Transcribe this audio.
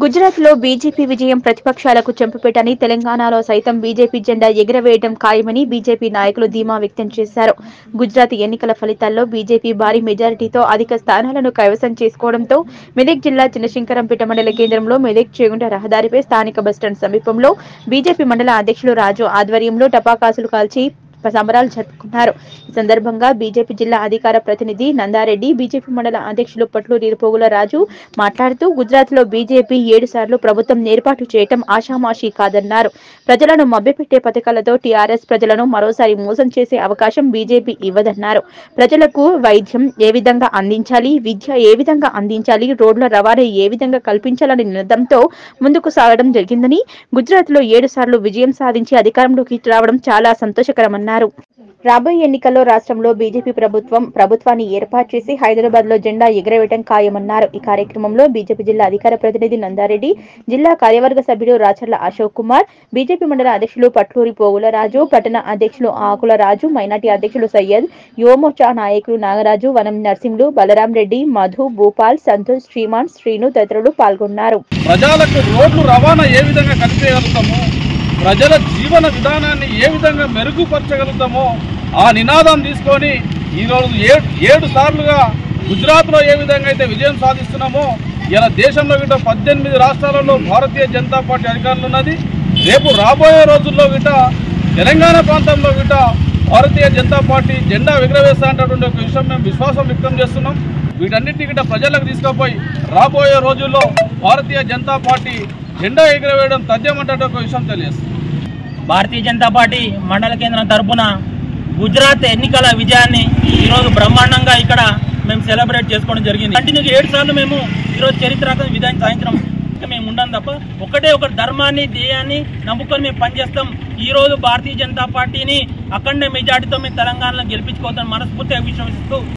గుజరాత్ లో బీజేపీ విజయం ప్రతిపక్షాలకు చెంపపెట్టని తెలంగాణలో సైతం బీజేపీ జెండా ఎగురవేయడం ఖాయమని బీజేపీ నాయకులు ధీమా వ్యక్తం చేశారు గుజరాత్ ఎన్నికల ఫలితాల్లో బీజేపీ భారీ మెజారిటీతో అధిక స్థానాలను కైవసం చేసుకోవడంతో మెదక్ జిల్లా చిన్నశంకరంపేట మండల కేంద్రంలో మెదక్ చేగుంట రహదారిపై స్థానిక బస్టాండ్ సమీపంలో బీజేపీ మండల అధ్యక్షులు రాజు ఆధ్వర్యంలో టపాకాసులు కాల్చి సంబరాలు జరుపుకున్నారు ఈ సందర్భంగా బీజేపీ జిల్లా అధికార ప్రతినిధి నందారెడ్డి బీజేపీ మండల అధ్యక్షులు పట్లూరి పోగుల రాజు మాట్లాడుతూ గుజరాత్ లో బీజేపీ ఏడు సార్లు ప్రభుత్వం ఏర్పాటు చేయటం ఆషామాషీ కాదన్నారు ప్రజలను మభ్యపెట్టే పథకాలతో టీఆర్ఎస్ ప్రజలను మరోసారి మోసం చేసే అవకాశం బీజేపీ ఇవ్వదన్నారు ప్రజలకు వైద్యం ఏ విధంగా అందించాలి విద్య ఏ విధంగా అందించాలి రోడ్ల రవాణా ఏ విధంగా కల్పించాలనే నినాదంతో ముందుకు సాగడం జరిగిందని గుజరాత్ లో ఏడు సార్లు విజయం సాధించి అధికారంలోకి రావడం చాలా సంతోషకరమన్నారు రాబోయే ఎన్నికల్లో రాష్ట్రంలో బీజేపీ ప్రభుత్వం ప్రభుత్వాన్ని ఏర్పాటు చేసి హైదరాబాద్ లో జెండా ఎగురవేయడం ఖాయమన్నారు ఈ కార్యక్రమంలో బీజేపీ జిల్లా అధికార ప్రతినిధి నందారెడ్డి జిల్లా కార్యవర్గ సభ్యుడు రాచర్ల అశోక్ కుమార్ బీజేపీ మండల అధ్యక్షులు పట్లూరి పోగుల రాజు పట్టణ అధ్యక్షులు ఆకుల రాజు మైనార్టీ అధ్యక్షులు సయ్యద్ యువమోర్చా నాయకులు నాగరాజు వనం నర్సింహులు బలరాం రెడ్డి మధు భూపాల్ సంతోష్ శ్రీమాన్ శ్రీను తదితరులు పాల్గొన్నారు ప్రజలకు రోడ్లు రవాణా ఏ విధంగా కల్పించగలుగుతామో ప్రజల జీవన విధానాన్ని ఏ విధంగా మెరుగుపరచగలుగుతామో ఆ నినాదం తీసుకొని ఈరోజు ఏ ఏడు సార్లుగా గుజరాత్లో ఏ విధంగా అయితే విజయం సాధిస్తున్నామో ఇలా దేశంలో గిట్ట పద్దెనిమిది రాష్ట్రాలలో భారతీయ జనతా పార్టీ అధికారులు ఉన్నది రేపు రాబోయే రోజుల్లో గిట్ట తెలంగాణ ప్రాంతంలో గిట్ట భారతీయ జనతా పార్టీ జెండా ఎగురవేస్తా అనేటువంటి ఒక విషయం మేము విశ్వాసం వ్యక్తం చేస్తున్నాం వీటన్నిటిని గిట్ట ప్రజలకు తీసుకుపోయి రాబోయే రోజుల్లో భారతీయ జనతా పార్టీ జెండా ఎగురవేయడం తథ్యమంటే ఒక విషయం తెలియజేస్తుంది భారతీయ జనతా పార్టీ మండల కేంద్రం తరపున గుజరాత్ ఎన్నికల విజయాన్ని ఈరోజు బ్రహ్మాండంగా ఇక్కడ మేము సెలబ్రేట్ చేసుకోవడం జరిగింది కంటిన్యూగా ఏడు సార్లు మేము ఈరోజు చరిత్రాత్మక విజయం సాధించడం ఇంకా మేము ఉండం తప్ప ఒకటే ఒక ధర్మాన్ని ధ్యేయాన్ని నమ్ముకొని మేము పనిచేస్తాం ఈ రోజు భారతీయ జనతా పార్టీని అఖండ మెజార్టీతో మేము తెలంగాణలో గెలిపించుకోవద్దని మనస్ఫూర్తిగా విశ్వసిస్తూ